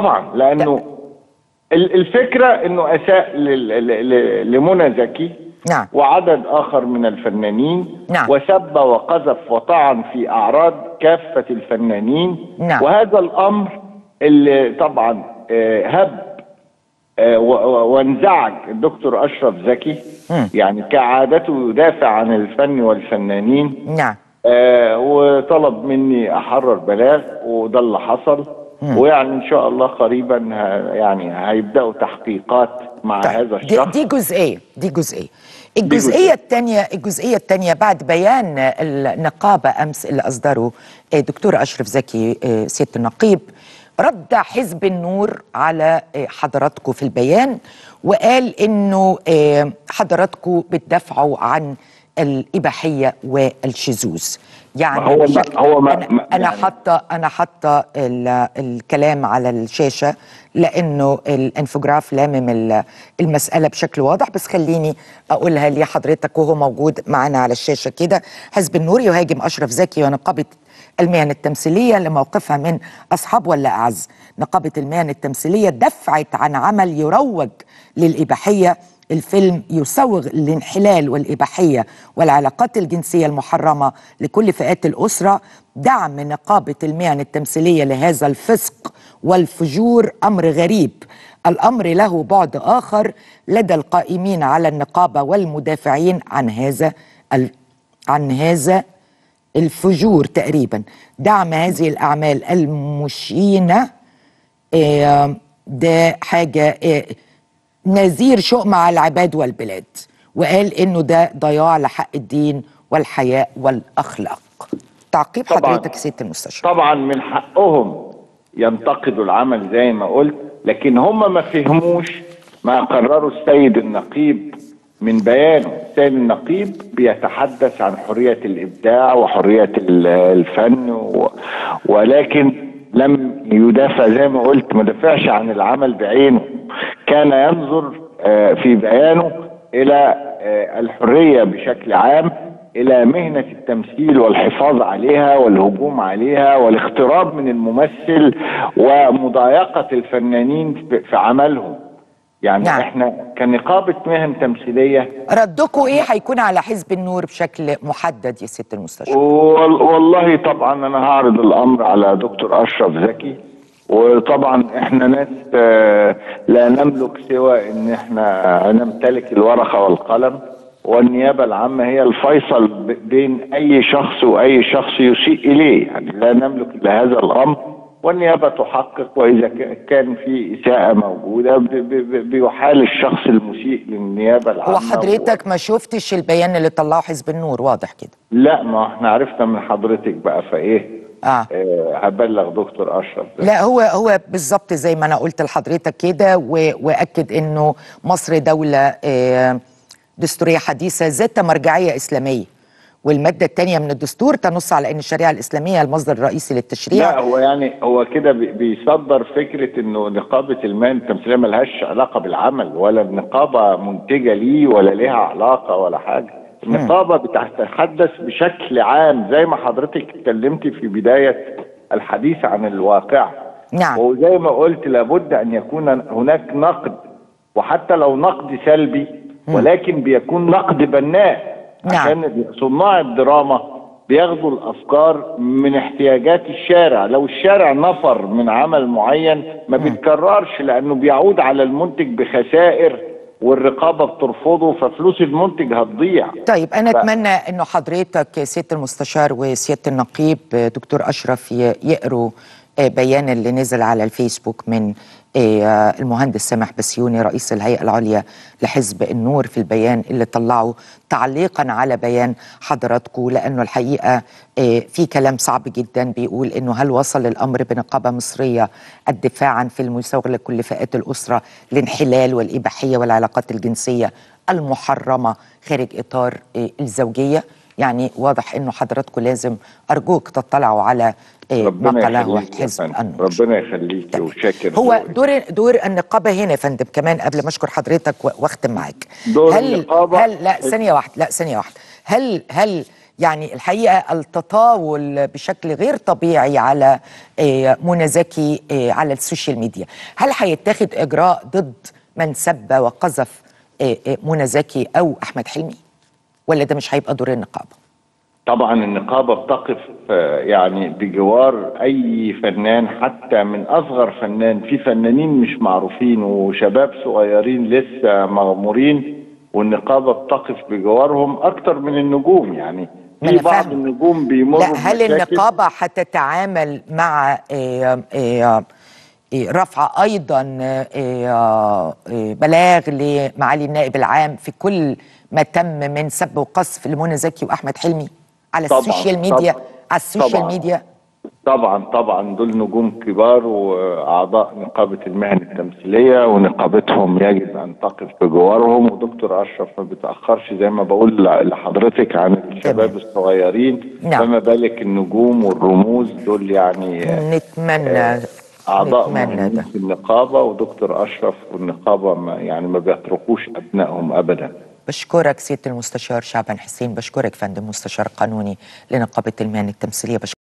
طبعا لانه ال- الفكره انه اساء لل- ل- ل- لمنى زكي نعم. وعدد اخر من الفنانين نعم. وسب وقذف وطعن في اعراض كافه الفنانين نعم. وهذا الامر اللي طبعا آه، هب آه، و- و- وانزعج الدكتور اشرف زكي مم. يعني كعادته يدافع عن الفن والفنانين نعم آه وطلب مني احرر بلاغ وده اللي حصل ويعني ان شاء الله قريبا ه- يعني هيبداوا تحقيقات مع هذا دي, الشخص دي جزئيه دي جزئيه جزئية. الجزئيه الثانيه الجزئيه الثانيه بعد بيان النقابه امس اللي اصدره آه، دكتور اشرف زكي آه، سياده النقيب رد حزب النور على آه، حضراتكم في البيان وقال انه آه، حضراتكم بتدافعوا عن الاباحيه والشذوذ يعني ما هو ما- بشكل هو ما- انا, ما- أنا يعني- حاطه انا حاطه ال- الكلام على الشاشه لانه الانفوجراف لامم ال- المساله بشكل واضح بس خليني اقولها لحضرتك وهو موجود معنا على الشاشه كده حزب النور يهاجم اشرف زكي ونقابه المهن التمثيليه لموقفها من اصحاب ولا اعز نقابه المهن التمثيليه دفعت عن عمل يروج للاباحيه الفيلم يسوغ الانحلال والإباحية والعلاقات الجنسية المحرمة لكل فئات الأسرة دعم نقابة المهن التمثيلية لهذا الفسق والفجور أمر غريب الأمر له بعد آخر لدى القائمين على النقابة والمدافعين عن هذا ال... عن هذا الفجور تقريبا دعم هذه الأعمال المشينة آه، ده حاجة آه، نذير شؤم على العباد والبلاد وقال انه ده ضياع لحق الدين والحياء والاخلاق تعقيب طبعاً. حضرتك سياده المستشار طبعا من حقهم ينتقدوا العمل زي ما قلت لكن هم ما فهموش ما قرره السيد النقيب من بيانه السيد النقيب بيتحدث عن حرية الإبداع وحرية ال- الفن و... ولكن لم يدافع زي ما قلت ما دافعش عن العمل بعينه كان ينظر آه، في بيانه إلى آه، الحرية بشكل عام الى مهنه التمثيل والحفاظ عليها والهجوم عليها والاقتراب من الممثل ومضايقه الفنانين في- في عملهم يعني نعم. نعم. احنا كنقابه مهن تمثيليه ردكم ايه هيكون على حزب النور بشكل محدد يا سياده المستشار وال- والله طبعا انا هعرض الامر على دكتور اشرف زكي وطبعا احنا ناس آه، لا نملك سوى ان احنا نمتلك الورقه والقلم والنيابه العامه هي الفيصل ب- بين اي شخص واي شخص يسيء اليه يعني لا نملك الا هذا الامر والنيابه تحقق واذا ك- كان في اساءه موجوده ب- ب- ب- بيحال الشخص المسيء للنيابه العامه هو حضرتك ما شفتش البيان اللي طلعه حزب النور واضح كده لا ما احنا عرفنا من حضرتك بقى فايه اه آه، هبلغ دكتور اشرف ده. لا هو هو بالظبط زي ما انا قلت لحضرتك كده و- واكد انه مصر دوله آه، دستوريه حديثه ذات مرجعيه اسلاميه والماده الثانيه من الدستور تنص على ان الشريعه الاسلاميه المصدر الرئيسي للتشريع لا هو يعني هو كده بي- بيصدر فكره انه نقابه المهن التمثيليه ملهاش علاقه بالعمل ولا النقابه منتجه ليه ولا ليها علاقه ولا حاجه النقابه بتتحدث بشكل عام زي ما حضرتك اتكلمتي في بدايه الحديث عن الواقع نعم. وزي ما قلت لابد ان يكون هناك نقد وحتى لو نقد سلبي ولكن بيكون نقد بناء نعم. عشان صناع الدراما بياخدوا الافكار من احتياجات الشارع لو الشارع نفر من عمل معين ما بيتكررش لانه بيعود على المنتج بخسائر والرقابه بترفضه ففلوس المنتج هتضيع طيب انا ف- اتمنى انه حضرتك سياده المستشار وسياده النقيب آه، دكتور اشرف ي- يقروا آه، بيان اللي نزل على الفيسبوك من آه، المهندس سامح بسيوني رئيس الهيئه العليا لحزب النور في البيان اللي طلعه تعليقا على بيان حضراتكم لانه الحقيقه آه، في كلام صعب جدا بيقول انه هل وصل الامر بنقابه مصريه الدفاع عن فيلم يسوغ لكل فئات الاسره الانحلال والاباحيه والعلاقات الجنسيه المحرمه خارج اطار آه، الزوجيه يعني واضح انه حضراتكم لازم ارجوك تطلعوا على آه، ما ربنا قاله يخليك يا حزب فندم. النور ربنا يخليك وشاكر هو ذوقك. دور دور النقابه هنا يا فندم كمان قبل ما اشكر حضرتك و- واختم معاك دور هل النقابة- هل لا ثانيه واحده لا ثانيه واحده هل هل يعني الحقيقه التطاول بشكل غير طبيعي على آه، منى زكي آه، على السوشيال ميديا هل هيتخذ اجراء ضد من سب وقذف آه، آه، منى زكي او احمد حلمي ولا ده مش هيبقى دور النقابه طبعا النقابة بتقف آه، يعني بجوار أي فنان حتى من أصغر فنان في فنانين مش معروفين وشباب صغيرين لسه مغمورين والنقابة بتقف بجوارهم أكتر من النجوم يعني ما في أنا بعض فاهمة. النجوم بيمروا لا هل بمشاكل. النقابة هتتعامل مع آه، آه، آه، رفع أيضا آه، آه، آه، بلاغ لمعالي النائب العام في كل ما تم من سب وقذف لمنى زكي وأحمد حلمي على طبعاً، السوشيال ميديا طبعاً، على السوشيال طبعاً. ميديا طبعا طبعا دول نجوم كبار واعضاء نقابه المهن التمثيليه ونقابتهم يجب ان تقف بجوارهم ودكتور اشرف ما بيتاخرش زي ما بقول لحضرتك عن الشباب الصغيرين نعم. فما بالك النجوم والرموز دول يعني نتمنى اعضاء نتمنى مهمين ده في النقابه ودكتور اشرف والنقابه ما يعني ما بيتركوش ابنائهم ابدا بشكرك سيادة المستشار شعبان حسين بشكرك فندم مستشار قانوني لنقابة المهن التمثيلية بشكرك